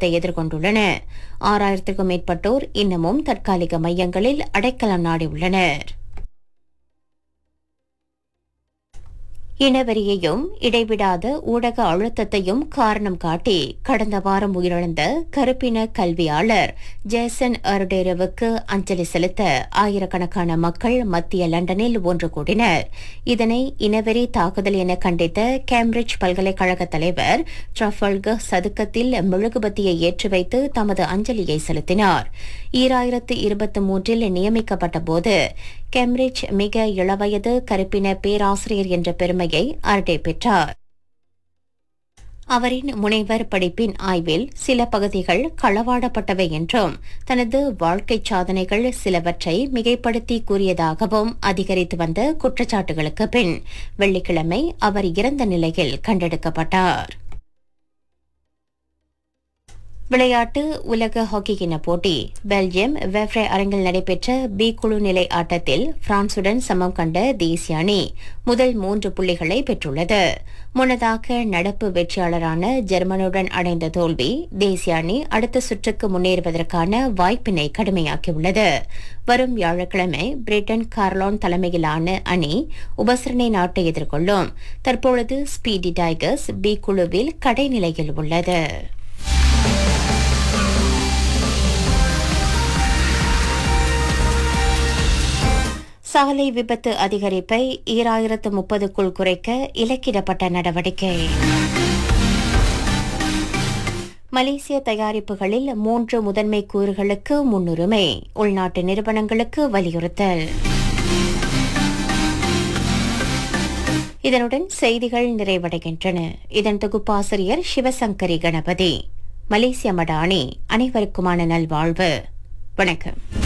அழுத்தத்தை எதிர்கொண்டுள்ளன ஆறாயிரத்திற்கும் மேற்பட்டோர் இன்னமும் தற்காலிக மையங்களில் அடைக்கலம் நாடியுள்ளனர் இனவெறியையும் இடைவிடாத ஊடக அழுத்தத்தையும் காரணம் காட்டி கடந்த வாரம் உயிரிழந்த கருப்பின கல்வியாளர் ஜேசன் அர்டேரவுக்கு அஞ்சலி செலுத்த ஆயிரக்கணக்கான மக்கள் மத்திய லண்டனில் ஒன்று கூடினர் இதனை இனவெறி தாக்குதல் என கண்டித்த கேம்பிரிட்ஜ் பல்கலைக்கழக தலைவர் ட்ரஃபல்கர் சதுக்கத்தில் மெழுகுபத்தியை ஏற்றி வைத்து தமது அஞ்சலியை செலுத்தினார் ஈராயிரத்து இருபத்தி மூன்றில் நியமிக்கப்பட்ட போது கேம்பிரிட்ஜ் மிக இளவயது கருப்பின பேராசிரியர் என்ற பெருமையை அர்டே பெற்றார் அவரின் முனைவர் படிப்பின் ஆய்வில் சில பகுதிகள் களவாடப்பட்டவை என்றும் தனது வாழ்க்கை சாதனைகள் சிலவற்றை மிகைப்படுத்தி கூறியதாகவும் அதிகரித்து வந்த குற்றச்சாட்டுகளுக்கு பின் வெள்ளிக்கிழமை அவர் இறந்த நிலையில் கண்டெடுக்கப்பட்டார் விளையாட்டு உலக ஹாக்கி கிண்ண போட்டி பெல்ஜியம் வெவ்ரே அரங்கில் நடைபெற்ற பி குழு நிலை ஆட்டத்தில் பிரான்சுடன் சமம் கண்ட தேசிய அணி முதல் மூன்று புள்ளிகளை பெற்றுள்ளது முன்னதாக நடப்பு வெற்றியாளரான ஜெர்மனுடன் அடைந்த தோல்வி தேசிய அணி அடுத்த சுற்றுக்கு முன்னேறுவதற்கான வாய்ப்பினை கடுமையாக்கியுள்ளது வரும் வியாழக்கிழமை பிரிட்டன் கார்லான் தலைமையிலான அணி உபசரணை நாட்டை எதிர்கொள்ளும் தற்பொழுது ஸ்பீடி டைகர்ஸ் பி குழுவில் கடைநிலையில் உள்ளது சாலை விபத்து அதிகரிப்பை ஈராயிரத்து முப்பதுக்குள் குறைக்க இலக்கிடப்பட்ட நடவடிக்கை மலேசிய தயாரிப்புகளில் மூன்று முதன்மை கூறுகளுக்கு முன்னுரிமை உள்நாட்டு நிறுவனங்களுக்கு வலியுறுத்தல் இதனுடன் செய்திகள் நிறைவடைகின்றன இதன் தொகுப்பாசிரியர் சிவசங்கரி கணபதி மலேசிய மடானி அனைவருக்குமான நல்வாழ்வு வணக்கம்